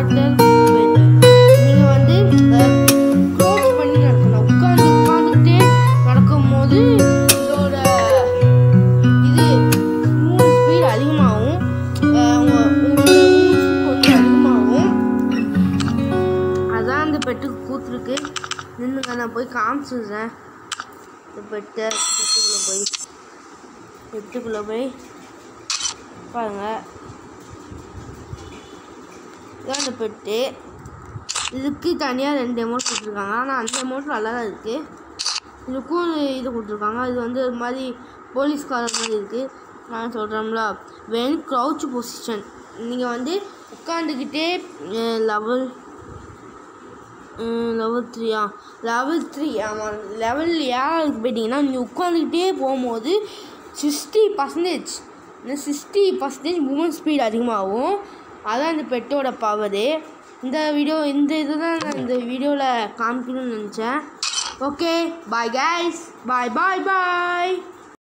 water bed நீங்கள் வந்து close பண்ணி நடக்கணும் உட்காந்து உட்காந்துக்கிட்டே நடக்கும்போது இதோட இது மூணு ஸ்பீட் அதிகமாகும் அஹ் உங்க உங்களோட மூணு கொஞ்சம் அதிகமாகும் அதான் அந்த பெட்டுக்கு கூத்துருக்கு நின்றுங்க நான் போய் காமிச்சிடுறேன் இந்த பெட்டை பெட்டுக்குள்ளே போய் பெட்டுக்குள்ளே போய் பாருங்க இதான் அந்த பெட்டு இதுக்கு தனியாக ரெண்டு அமௌண்ட் கொடுத்துருக்காங்க ஆனால் அந்த அமௌண்ட் நல்லா தான் இருக்குது இதுக்கும் ஒரு இது கொடுத்துருக்காங்க இது வந்து ஒரு மாதிரி போலீஸ்காரர் மாதிரி இருக்குது நான் சொல்கிறோம்ல வென் க்ரௌச் பொசிஷன் நீங்கள் வந்து உட்காந்துக்கிட்டே லெவல் லெவல் த்ரீயா லெவல் த்ரீ ஆமாம் லெவல் ஏழாவது போயிட்டீங்கன்னா நீங்கள் உட்காந்துக்கிட்டே போகும்போது சிக்ஸ்டி பர்சன்டேஜ் இந்த சிக்ஸ்டி பர்சன்டேஜ் மூமெண்ட் ஸ்பீட் அதிகமாகும் அதான் இந்த பெட்டோட பவரு இந்த வீடியோ இந்த இதுதான் நான் இந்த வீடியோவில் காமிக்கணும்னு நினச்சேன் ஓகே பாய் கைஸ் பாய் பாய் பாய்